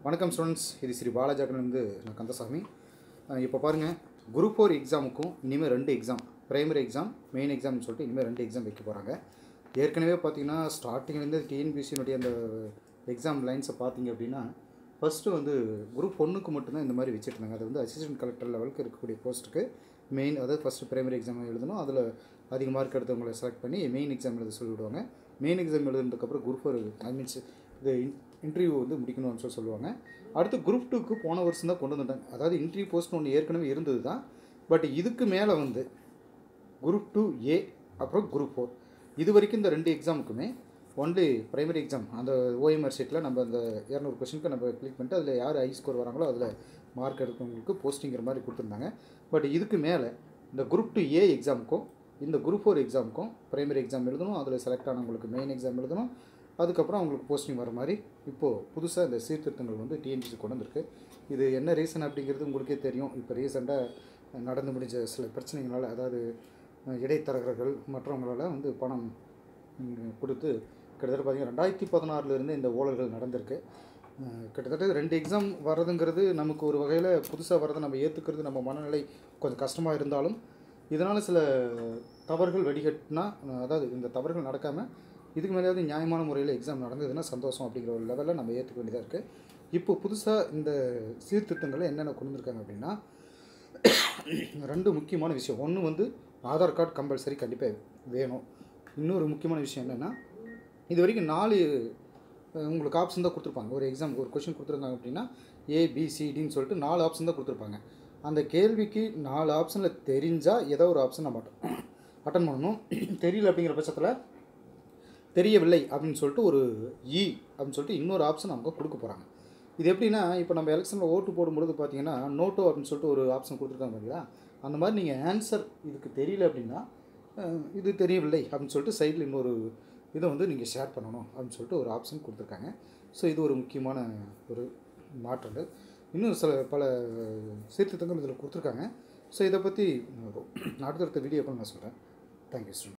வணக்கம் ஸ்டூடெண்ட்ஸ் இது ஸ்ரீ பாலாஜாக்கிலிருந்து நான் கந்தசாமி அஹ் இப்போ பாருங்கள் குரூப் ஃபோர் எக்ஸாமுக்கும் இனிமேல் ரெண்டு எக்ஸாம் பிரைமரி எக்ஸாம் மெயின் எக்ஸாம்னு சொல்லிட்டு இனிமேல் ரெண்டு எக்ஸாம் வைக்க போகிறாங்க ஏற்கனவே பார்த்தீங்கன்னா ஸ்டார்டிங்லேருந்து டிஎன்பிசியினுடைய அந்த எக்ஸாம் லைன்ஸை பார்த்தீங்க அப்படின்னா ஃபஸ்ட்டு வந்து குரூப் ஒன்றுக்கு மட்டும்தான் இந்த மாதிரி வச்சுட்டு இருந்தாங்க அது வந்து அசிஸ்டன்ட் கலெக்டர் லெவலுக்கு இருக்கக்கூடிய போஸ்ட்டுக்கு மெயின் அதாவது ஃபஸ்ட்டு பிரைமரி எக்ஸாம் எழுதணும் அதில் அதிக மார்க் எடுத்தவங்களை செலக்ட் பண்ணி மெயின் எக்ஸாம் எழுத சொல்லிவிடுவாங்க மெயின் எக்ஸாம் எழுதுனதுக்கப்புறம் குரூப் ஃபோர் ஐ மீன்ஸ் இது இன்டர்வியூ வந்து முடிக்கணும்னு சொல்லி சொல்லுவாங்க அடுத்து குரூப் டூக்கு போன வருஷம் தான் கொண்டு வந்துட்டாங்க அதாவது இன்டர்வியூ போஸ்ட் ஒன்று ஏற்கனவே இருந்தது தான் பட் இதுக்கு மேலே வந்து குரூப் டூ ஏ அப்புறம் குரூப் ஃபோர் இது வரைக்கும் இந்த ரெண்டு எக்ஸாமுக்குமே ஒன்லி பிரைமரி எக்ஸாம் அந்த ஓஎம்ஆர் ஷீட்டில் நம்ம அந்த இரநூறு கொஷனுக்கு நம்ம கிளிக் பண்ணிட்டு அதில் யார் ஹை ஸ்கோர் வராங்களோ அதில் மார்க் எடுக்கிறவங்களுக்கு போஸ்டிங்கிற மாதிரி கொடுத்துருந்தாங்க பட் இதுக்கு மேலே இந்த குரூப் டூ ஏ எக்ஸாமுக்கும் இந்த குரூப் ஃபோர் எக்ஸாமுக்கும் பிரைமரி எக்ஸாம் எழுதணும் அதில் செலக்ட் ஆனவங்களுக்கு மெயின் எக்ஸாம் எழுதணும் அதுக்கப்புறம் அவங்களுக்கு போஸ்டிங் வர மாதிரி இப்போது புதுசாக இந்த சீர்திருத்தங்கள் வந்து டிஎன்பிசி கொண்டு வந்திருக்கு இது என்ன ரீசன் அப்படிங்கிறது உங்களுக்கே தெரியும் இப்போ ரீசெண்டாக நடந்து முடிஞ்ச சில பிரச்சனைகளால் அதாவது அஹ், இடைத்தரகர்கள் மற்றவங்களால் வந்து பணம் ம், கொடுத்து கிட்டத்தட்ட பார்த்தீங்கன்னா ரெண்டாயிரத்தி பதினாறுலேருந்து இந்த ஊழல்கள் நடந்திருக்கு அஹ், கிட்டத்தட்ட ரெண்டு எக்ஸாம் வர்றதுங்கிறது நமக்கு ஒரு வகையில் புதுசாக வர்றதை நம்ம ஏற்றுக்கிறது நம்ம மனநிலை கொஞ்சம் கஷ்டமாக இருந்தாலும் இதனால் சில தவறுகள் வெடிகட்டினா அஹ், அதாவது இந்த தவறுகள் நடக்காமல் இதுக்கு மேலேயாவது நியாயமான முறையில் எக்ஸாம் நடந்ததுன்னா சந்தோஷம் அப்படிங்கிற ஒரு லெவலில் நம்ம ஏற்றுக்க வேண்டியதாக இருக்குது இப்போ புதுசாக இந்த சீர்திருத்தங்களை என்னென்ன கொண்டு வந்திருக்காங்க அப்படின்னா ரெண்டு முக்கியமான விஷயம் ஒன்று வந்து ஆதார் கார்டு கம்பல்சரி கண்டிப்பாக வேணும் இன்னொரு முக்கியமான விஷயம் என்னென்னா இது வரைக்கும் நாலு அஹ், உங்களுக்கு ஆப்ஷன் தான் கொடுத்துருப்பாங்க ஒரு எக்ஸாம் ஒரு கொஷின் கொடுத்துருக்காங்க அப்படின்னா ஏபிசிடின்னு சொல்லிட்டு நாலு ஆப்ஷன் தான் கொடுத்துருப்பாங்க அந்த கேள்விக்கு நாலு ஆப்ஷனில் தெரிஞ்சால் ஏதோ ஒரு ஆப்ஷன் நம்ம அட்டன் பண்ணணும் தெரியல அப்படிங்கிற பட்சத்தில் தெரியவில்லை அப்படின்னு சொல்லிட்டு ஒரு இ அப்படின்னு சொல்லிட்டு இன்னொரு ஆப்ஷன் அவங்க கொடுக்க போகிறாங்க இது எப்படின்னா இப்போ நம்ம எலெக்ஷனில் ஓட்டு போடும்பொழுது பார்த்தீங்கன்னா நோட்டோ அப்படின்னு சொல்லிட்டு ஒரு ஆப்ஷன் கொடுத்துருக்காங்க இல்லையா அந்த மாதிரி நீங்கள் ஆன்சர் இதுக்கு தெரியல அப்படின்னா அஹ், இது தெரியவில்லை அப்படின்னு சொல்லிட்டு சைடில் இன்னொரு இதை வந்து நீங்கள் ஷேர் பண்ணணும் அப்படின்னு சொல்லிட்டு ஒரு ஆப்ஷன் கொடுத்துருக்காங்க ஸோ இது ஒரு முக்கியமான ஒரு மாற்றங்கள் இன்னும் சில பல சீர்திருத்தங்கள் இதில் கொடுத்துருக்காங்க ஸோ இதை பற்றி அடுத்தடுத்த வீடியோக்கள் நான் சொல்கிறேன் தேங்க்யூ ஸ்டூடெண்ட்